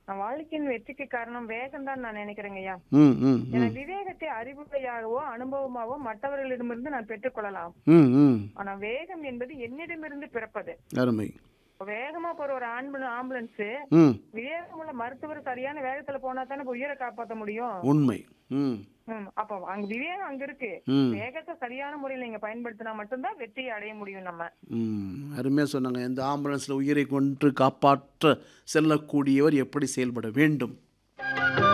நான் வாழ்க்கையின் வெற்றிக்கு காரணம் வேகம் தான் நான் நினைக்கிறேங்க ஐயா ம் ம் என ம் விவேகத்தை அறிவுரையாகவோ அனுபவமாகவோ மற்றவர்களிடமிருந்து நான் பெற்றுக்கொள்ளலாம் ம் ம் ஆனா வேகம் என்பது என்னிடமிருந்து பிறப்பது அருமை இப்ப வேகமா போற ஒரு ஆம்புல ஆம்புலன்ஸ் ம் விவேகமுள்ள மருத்துவர் சரியான வேகத்துல போனா தானே இப்ப உயிரை காப்பாத்த முடியும் உண்மை ம் ம், அப்ப அங்க விவேகம் அங்க இருக்கு ம் வேகத்தை சரியான முறையில் நீங்க பயன்படுத்தினா மட்டும்தான் வெற்றியை அடைய முடியும் நம்ம ம் அருமையாக சொன்னாங்க இந்த ஆம்புலன்ஸில் உயிரை கொன்று காப்பாற்ற செல்லக்கூடியவர் எப்படி செயல்பட வேண்டும்